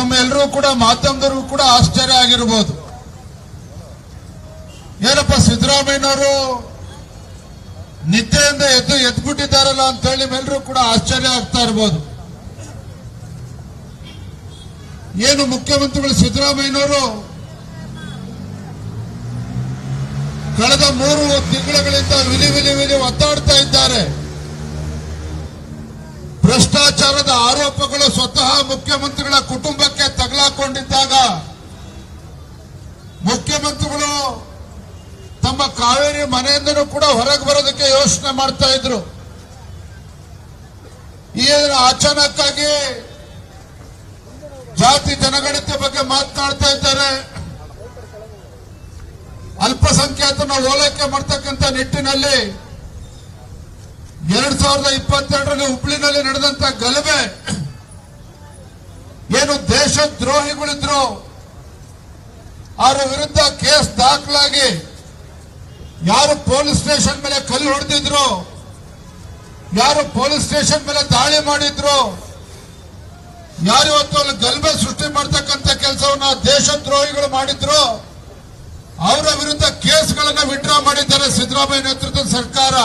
ನಮ್ಮೆಲ್ಲರೂ ಕೂಡ ಮಾಧ್ಯಮದವ್ರಿಗೂ ಕೂಡ ಆಶ್ಚರ್ಯ ಆಗಿರ್ಬೋದು ಏನಪ್ಪ ಸಿದ್ದರಾಮಯ್ಯನವರು ನಿದ್ದೆಯಿಂದ ಎದ್ದು ಎದ್ಬಿಟ್ಟಿದ್ದಾರಲ್ಲ ಅಂತ ಹೇಳಿ ನಿಮ್ಮೆಲ್ಲರೂ ಕೂಡ ಆಶ್ಚರ್ಯ ಆಗ್ತಾ ಇರ್ಬೋದು ಏನು ಮುಖ್ಯಮಂತ್ರಿಗಳು ಸಿದ್ದರಾಮಯ್ಯನವರು ಕಳೆದ ಮೂರು ತಿಂಗಳುಗಳಿಂದ ವಿಲಿ ವಿಲಿ ವಿಲಿ ಒತ್ತಾಡ್ತಾ ಇದ್ದಾರೆ ಭ್ರಷ್ಟಾಚಾರದ ಆರೋಪಗಳು ಸ್ವತಃ ಮುಖ್ಯಮಂತ್ರಿಗಳ ಕುಟುಂಬಕ್ಕೆ ತಗಲಾಕೊಂಡಿದ್ದಾಗ ಮುಖ್ಯಮಂತ್ರಿಗಳು ತಮ್ಮ ಕಾವೇರಿ ಮನೆಯಿಂದನೂ ಕೂಡ ಹೊರಗೆ ಬರೋದಕ್ಕೆ ಯೋಚನೆ ಮಾಡ್ತಾ ಇದ್ರು ಈ ಅಚಾನಕ್ಕಾಗಿ ಜಾತಿ ಜನಗಣತಿ ಬಗ್ಗೆ ಮಾತನಾಡ್ತಾ ಇದ್ದಾರೆ ಅಲ್ಪಸಂಖ್ಯಾತನ ಓಲೈಕೆ ಮಾಡ್ತಕ್ಕಂಥ ನಿಟ್ಟಿನಲ್ಲಿ ಎರಡ್ ಸಾವಿರದ ಇಪ್ಪತ್ತೆರಡರಲ್ಲಿ ಹುಬ್ಳಿನಲ್ಲಿ ನಡೆದಂತ ಗಲಭೆ ಏನು ದೇಶದ್ರೋಹಿಗಳಿದ್ರು ಅವರ ವಿರುದ್ಧ ಕೇಸ್ ದಾಖಲಾಗಿ ಯಾರು ಪೊಲೀಸ್ ಸ್ಟೇಷನ್ ಮೇಲೆ ಕಲ್ಲು ಹೊಡೆದಿದ್ರು ಯಾರು ಪೊಲೀಸ್ ಸ್ಟೇಷನ್ ಮೇಲೆ ದಾಳಿ ಮಾಡಿದ್ರು ಯಾರು ಇವತ್ತು ಅಲ್ಲಿ ಗಲಭೆ ಸೃಷ್ಟಿ ಮಾಡ್ತಕ್ಕಂಥ ಕೆಲಸವನ್ನ ದೇಶದ್ರೋಹಿಗಳು ಮಾಡಿದ್ರು ಅವರ ವಿರುದ್ಧ ಕೇಸ್ಗಳನ್ನ ವಿಡ್ರಾ ಮಾಡಿದ್ದಾರೆ ಸಿದ್ದರಾಮಯ್ಯ ನೇತೃತ್ವದ ಸರ್ಕಾರ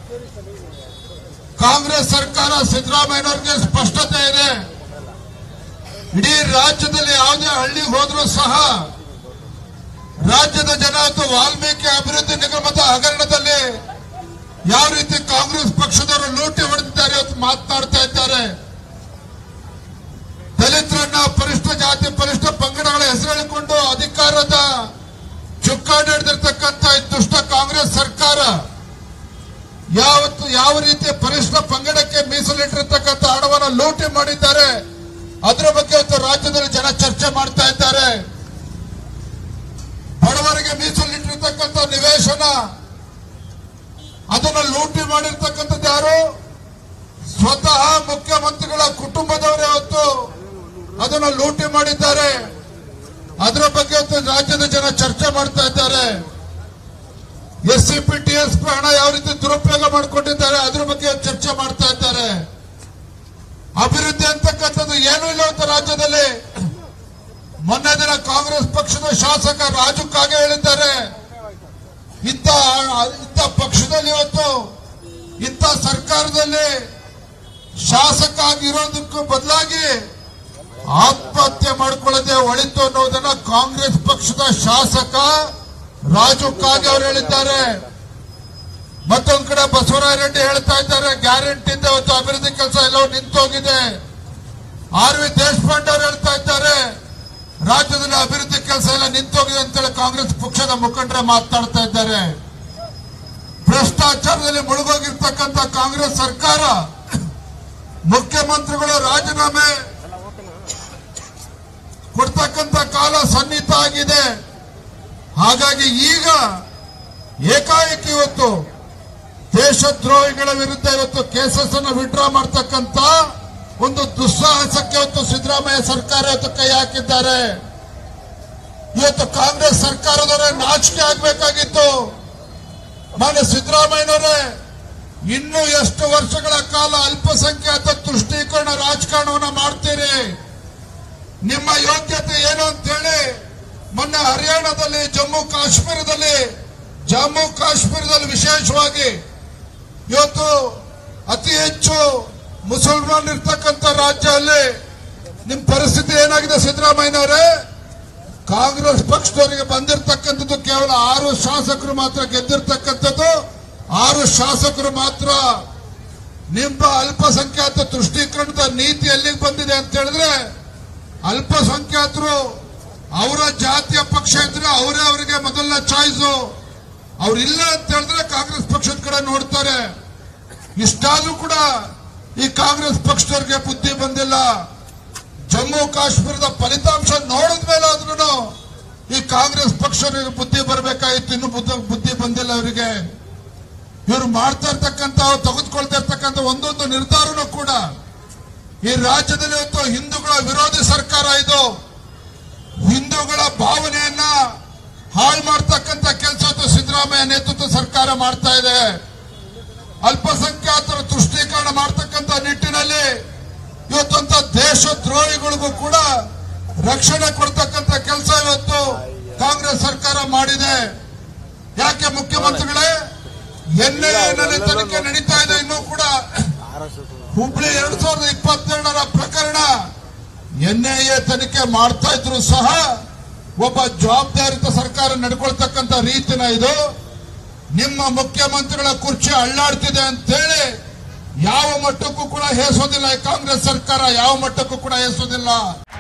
ಕಾಂಗ್ರೆಸ್ ಸರ್ಕಾರ ಸಿದ್ದರಾಮಯ್ಯನವ್ರಿಗೆ ಸ್ಪಷ್ಟತೆ ಇದೆ ಇಡೀ ರಾಜ್ಯದಲ್ಲಿ ಯಾವುದೇ ಹಳ್ಳಿಗೆ ಹೋದ್ರೂ ಸಹ ರಾಜ್ಯದ ಜನ ಅಥವಾ ವಾಲ್ಮೀಕಿ ಅಭಿವೃದ್ಧಿ ನಿಗಮದ ಹಗರಣದಲ್ಲಿ ಯಾವ ರೀತಿ ಕಾಂಗ್ರೆಸ್ ಪಕ್ಷದವರು ಲೂಟಿ ಹೊಡೆದಿದ್ದಾರೆ ಅಂತ ಮಾತನಾಡ್ತಾ ಇದ್ದಾರೆ ದಲಿತರನ್ನ ಪರಿಷ್ಠ ಜಾತಿ ಪರಿಷ್ಠ ಪಂಗಡಗಳ ಹೆಸರು ಹೇಳಿಕೊಂಡು ಅಧಿಕಾರದ ಚುಕ್ಕಾಣಿ ಹಿಡಿದಿರ್ತಕ್ಕಂಥ ಈ ದುಷ್ಟ ಕಾಂಗ್ರೆಸ್ ಸರ್ಕಾರ ಯಾವತ್ತು ಯಾವ ರೀತಿ ಪರಿಷ್ಠ ಪಂಗಡಕ್ಕೆ ಮೀಸಲಿಟ್ಟಿರ್ತಕ್ಕಂಥ ಹಣವನ್ನು ಲೂಟಿ ಮಾಡಿದ್ದಾರೆ ಅದರ ಬಗ್ಗೆ ಇವತ್ತು ರಾಜ್ಯದಲ್ಲಿ ಜನ ಚರ್ಚೆ ಮಾಡ್ತಾ ಇದ್ದಾರೆ ಬಡವರಿಗೆ ಮೀಸಲಿಟ್ಟಿರ್ತಕ್ಕಂಥ ನಿವೇಶನ ಅದನ್ನು ಲೂಟಿ ಮಾಡಿರ್ತಕ್ಕಂಥದ್ದು ಯಾರು ಸ್ವತಃ ಮುಖ್ಯಮಂತ್ರಿಗಳ ಕುಟುಂಬದವರೇ ಹೊತ್ತು ಅದನ್ನು ಲೂಟಿ ಮಾಡಿದ್ದಾರೆ ಅದರ ಬಗ್ಗೆ ಇವತ್ತು ರಾಜ್ಯದ ಜನ ಚರ್ಚೆ ಮಾಡ್ತಾ ಇದ್ದಾರೆ S C P T S ಹಣ ಯಾವ ರೀತಿ ದುರುಪಯೋಗ ಮಾಡಿಕೊಂಡಿದ್ದಾರೆ ಅದ್ರ ಬಗ್ಗೆ ಚರ್ಚೆ ಮಾಡ್ತಾ ಇದ್ದಾರೆ ಅಭಿವೃದ್ಧಿ ಅಂತಕ್ಕಂಥದ್ದು ಏನೂ ಇಲ್ಲ ಅಂತ ರಾಜ್ಯದಲ್ಲಿ ಮೊನ್ನೆ ದಿನ ಕಾಂಗ್ರೆಸ್ ಪಕ್ಷದ ಶಾಸಕ ರಾಜು ಕಾಗೆ ಹೇಳಿದ್ದಾರೆ ಇಂಥ ಇಂಥ ಪಕ್ಷದಲ್ಲಿ ಇವತ್ತು ಇಂಥ ಸರ್ಕಾರದಲ್ಲಿ ಶಾಸಕ ಆಗಿರೋದಕ್ಕೂ ಬದಲಾಗಿ ಆತ್ಮಹತ್ಯೆ ಮಾಡಿಕೊಳ್ಳದೆ ಒಳಿತು ಅನ್ನೋದನ್ನ ಕಾಂಗ್ರೆಸ್ ಪಕ್ಷದ ಶಾಸಕ ರಾಜು ಕಾಗೆ ಅವರು ಹೇಳಿದ್ದಾರೆ ಮತ್ತೊಂದ್ ಕಡೆ ಬಸವರಾಜ ರೆಡ್ಡಿ ಹೇಳ್ತಾ ಇದ್ದಾರೆ ಗ್ಯಾರಂಟಿಯಿಂದ ಇವತ್ತು ಅಭಿವೃದ್ಧಿ ಕೆಲಸ ಎಲ್ಲವೂ ನಿಂತೋಗಿದೆ ಆರ್ ವಿ ದೇಶಪಾಂಡೆ ಅವರು ಹೇಳ್ತಾ ಇದ್ದಾರೆ ರಾಜ್ಯದಲ್ಲಿ ಅಭಿವೃದ್ಧಿ ಕೆಲಸ ಎಲ್ಲ ನಿಂತೋಗಿದೆ ಅಂತೇಳಿ ಕಾಂಗ್ರೆಸ್ ಪಕ್ಷದ ಮುಖಂಡರೇ ಮಾತನಾಡ್ತಾ ಇದ್ದಾರೆ ಭ್ರಷ್ಟಾಚಾರದಲ್ಲಿ ಮುಳುಗೋಗಿರ್ತಕ್ಕಂಥ ಕಾಂಗ್ರೆಸ್ ಸರ್ಕಾರ ಮುಖ್ಯಮಂತ್ರಿಗಳು ರಾಜೀನಾಮೆ ಕೊಡ್ತಕ್ಕಂಥ ಕಾಲ ಸನ್ನಿಹಿತ ಆಗಿದೆ ಹಾಗಾಗಿ ಈಗ ಏಕಾಏಕಿ ಇವತ್ತು ದೇಶದ್ರೋಹಿಗಳ ವಿರುದ್ಧ ಇವತ್ತು ಕೇಸಸ್ ಅನ್ನು ವಿಡ್ರಾ ಮಾಡ್ತಕ್ಕಂಥ ಒಂದು ದುಸ್ಸಾಹಸಕ್ಕೆ ಇವತ್ತು ಸಿದ್ದರಾಮಯ್ಯ ಸರ್ಕಾರ ಇವತ್ತು ಕೈ ಹಾಕಿದ್ದಾರೆ ಇವತ್ತು ಕಾಂಗ್ರೆಸ್ ಸರ್ಕಾರದವರೇ ನಾಚಿಕೆ ಆಗ್ಬೇಕಾಗಿತ್ತು ಮಾನ್ಯ ಸಿದ್ದರಾಮಯ್ಯನವರೇ ಇನ್ನು ಎಷ್ಟು ವರ್ಷಗಳ ಕಾಲ ಅಲ್ಪಸಂಖ್ಯಾತ ತುಷ್ಟೀಕರಣ ರಾಜಕಾರಣವನ್ನ ಮಾಡ್ತೀರಿ ನಿಮ್ಮ ಯೋಗ್ಯತೆ ಏನು ಅಂತೇಳಿ ಮೊನ್ನೆ ಹರಿಯಾಣದಲ್ಲಿ ಜಮ್ಮು ಕಾಶ್ಮೀರದಲ್ಲಿ ಜಮ್ಮು ಕಾಶ್ಮೀರದಲ್ಲಿ ವಿಶೇಷವಾಗಿ ಇವತ್ತು ಅತಿ ಹೆಚ್ಚು ಮುಸಲ್ಮಾನ್ ಇರ್ತಕ್ಕಂಥ ರಾಜ್ಯ ಅಲ್ಲಿ ನಿಮ್ ಪರಿಸ್ಥಿತಿ ಏನಾಗಿದೆ ಸಿದ್ದರಾಮಯ್ಯನವರೇ ಕಾಂಗ್ರೆಸ್ ಪಕ್ಷದವರಿಗೆ ಬಂದಿರತಕ್ಕಂಥದ್ದು ಕೇವಲ ಆರು ಶಾಸಕರು ಮಾತ್ರ ಗೆದ್ದಿರ್ತಕ್ಕಂಥದ್ದು ಆರು ಶಾಸಕರು ಮಾತ್ರ ನಿಮ್ಮ ಅಲ್ಪಸಂಖ್ಯಾತ ತುಷ್ಟೀಕರಣದ ನೀತಿ ಎಲ್ಲಿಗೆ ಬಂದಿದೆ ಅಂತ ಹೇಳಿದ್ರೆ ಅಲ್ಪಸಂಖ್ಯಾತರು ಅವರ ಜಾತಿಯ ಪಕ್ಷ ಇದ್ರೆ ಅವರೇ ಅವರಿಗೆ ಮೊದಲನೇ ಚಾಯ್ಸು ಅವ್ರಿಲ್ಲ ಅಂತ ಹೇಳಿದ್ರೆ ಕಾಂಗ್ರೆಸ್ ಪಕ್ಷದ ಕಡೆ ನೋಡ್ತಾರೆ ಇಷ್ಟಾದ್ರೂ ಕೂಡ ಈ ಕಾಂಗ್ರೆಸ್ ಪಕ್ಷದವ್ರಿಗೆ ಬುದ್ಧಿ ಬಂದಿಲ್ಲ ಜಮ್ಮು ಕಾಶ್ಮೀರದ ಫಲಿತಾಂಶ ನೋಡಿದ ಮೇಲೆ ಆದ್ರೂ ಈ ಕಾಂಗ್ರೆಸ್ ಪಕ್ಷದವರಿಗೆ ಬುದ್ಧಿ ಬರಬೇಕಾಗಿತ್ತು ಇನ್ನು ಬುದ್ಧ- ಬುದ್ಧಿ ಬಂದಿಲ್ಲ ಅವರಿಗೆ ಇವರು ಮಾಡ್ತಾ ಇರ್ತಕ್ಕಂಥ ತೆಗೆದುಕೊಳ್ತಾ ಇರ್ತಕ್ಕಂಥ ಒಂದೊಂದು ನಿರ್ಧಾರನೂ ಕೂಡ ಈ ರಾಜ್ಯದಲ್ಲಿ ಇವತ್ತು ಹಿಂದೂಗಳ ವಿರೋಧಿ ಸರ್ಕಾರ ಇದು ಹಿಂದೂಗಳ ಭಾವನೆಯನ್ನ ಹಾಳು ಮಾಡ್ತಕ್ಕಂಥ ಕೆಲಸ ಸಿದ್ದರಾಮಯ್ಯ ನೇತೃತ್ವ ಸರ್ಕಾರ ಮಾಡ್ತಾ ಇದೆ ಅಲ್ಪಸಂಖ್ಯಾತರ ತುಷ್ಟೀಕರಣ ಮಾಡ್ತಕ್ಕಂಥ ನಿಟ್ಟಿನಲ್ಲಿ ಇವತ್ತಂತ ದೇಶದ್ರೋಹಿಗಳಿಗೂ ಕೂಡ ರಕ್ಷಣೆ ಕೊಡ್ತಕ್ಕಂಥ ಕೆಲಸ ಇವತ್ತು ಕಾಂಗ್ರೆಸ್ ಸರ್ಕಾರ ಮಾಡಿದೆ ಯಾಕೆ ಮುಖ್ಯಮಂತ್ರಿಗಳೇ ಎನ್ಐಎನಲ್ಲಿ ತನಿಖೆ ನಡೀತಾ ಇದೆ ಇನ್ನೂ ಕೂಡ ಹುಬ್ಳಿ ಎರಡ್ ಸಾವಿರದ ಇಪ್ಪತ್ತೆರಡರ ಪ್ರಕರಣ ಎನ್ಐಎ ತನಿಖೆ ಮಾಡ್ತಾ ಇದ್ರು ಸಹ ಒಬ್ಬ ಜವಾಬ್ದಾರಿತ ಸರ್ಕಾರ ನಡ್ಕೊಳ್ತಕ್ಕಂಥ ರೀತಿನ ಇದು ನಿಮ್ಮ ಮುಖ್ಯಮಂತ್ರಿಗಳ ಕುರ್ಚಿ ಅಳ್ಳಾಡ್ತಿದೆ ಅಂತೇಳಿ ಯಾವ ಮಟ್ಟಕ್ಕೂ ಕೂಡ ಹೇಸೋದಿಲ್ಲ ಈ ಕಾಂಗ್ರೆಸ್ ಸರ್ಕಾರ ಯಾವ ಮಟ್ಟಕ್ಕೂ ಕೂಡ ಹೇಸೋದಿಲ್ಲ